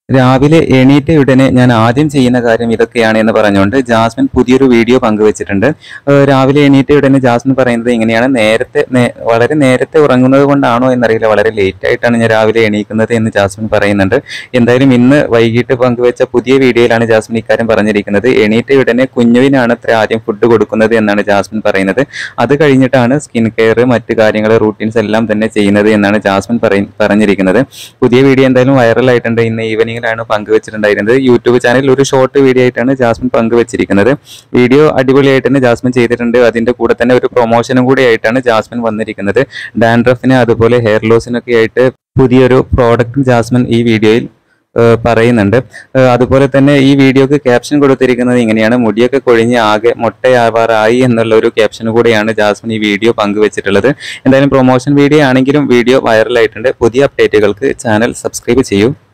രാവിലെ എണീറ്റ ഉടനെ ഞാൻ ആദ്യം ചെയ്യുന്ന കാര്യം ഇതൊക്കെയാണ് എന്ന് പറഞ്ഞുകൊണ്ട് ജാസ്മിൻ പുതിയൊരു വീഡിയോ പങ്കുവച്ചിട്ടുണ്ട് ഏഹ് രാവിലെ എണീറ്റ ഉടനെ ജാസ്മിൻ പറയുന്നത് ഇങ്ങനെയാണ് നേരത്തെ നേ- വളരെ നേരത്തെ ഉറങ്ങുന്നത് കൊണ്ടാണോ എന്നറിയില്ല വളരെ ലേറ്റ് ആയിട്ടാണ് ഞാൻ രാവിലെ എണീക്കുന്നത് എന്ന് ജാസ്മിൻ പറയുന്നുണ്ട് എന്തായാലും ഇന്ന് വൈകിട്ട് പങ്കുവച്ച പുതിയ വീഡിയോയിലാണ് ജാസ്മിൻ ഇക്കാര്യം പറഞ്ഞിരിക്കുന്നത് എണീറ്റ ഉടനെ കുഞ്ഞുവിനാണ് അത്ര ആദ്യം ഫുഡ് കൊടുക്കുന്നത് എന്നാണ് ജാസ്മിൻ പറയുന്നത് അത് കഴിഞ്ഞിട്ടാണ് സ്കിൻ കെയർ മറ്റു കാര്യങ്ങൾ റൂട്ടീൻസ് എല്ലാം തന്നെ ചെയ്യുന്നത് എന്നാണ് ജാസ്മിൻ പറയ- പറഞ്ഞിരിക്കുന്നത് പുതിയ വീഡിയോ എന്തായാലും വൈറലായിട്ടുണ്ട് ഇന്ന് ഈവനിങ്ങിലാണ് പങ്കുവച്ചിട്ടുണ്ടായിരുന്നത് യൂട്യൂബ് ചാനലിൽ ഒരു ഷോർട്ട് വീഡിയോ ആയിട്ടാണ് ജാസ്മിൻ പങ്കുവച്ചിരിക്കുന്നത് വീഡിയോ അടിപൊളിയായിട്ട് തന്നെ ജാസ്മിൻ ചെയ്തിട്ടുണ്ട് അതിന്റെ കൂടെ തന്നെ ഒരു പ്രൊമോഷനും കൂടി ആയിട്ടാണ് ജാസ്മിൻ വന്നിരിക്കുന്നത് ഡാൻഡ്രഫിന് അതുപോലെ ഹെയർ ലോസിനൊക്കെ ആയിട്ട് പുതിയൊരു പ്രോഡക്റ്റും ജാസ്മിൻ ഈ വീഡിയോയിൽ ഏഹ് പറയുന്നുണ്ട് ഏഹ് അതുപോലെ തന്നെ ഈ വീഡിയോക്ക് ക്യാപ്ഷൻ കൊടുത്തിരിക്കുന്നത് ഇങ്ങനെയാണ് മുടിയൊക്കെ കൊഴിഞ്ഞ് ആകെ മൊട്ടയാവാറായി എന്നുള്ള ഒരു ക്യാപ്ഷൻ കൂടെയാണ് ജാസ്മിൻ ഈ വീഡിയോ പങ്കുവച്ചിട്ടുള്ളത് എന്തായാലും പ്രൊമോഷൻ വീഡിയോ ആണെങ്കിലും വീഡിയോ വൈറലായിട്ടുണ്ട് പുതിയ അപ്ഡേറ്റുകൾക്ക് ചാനൽ സബ്സ്ക്രൈബ് ചെയ്യൂ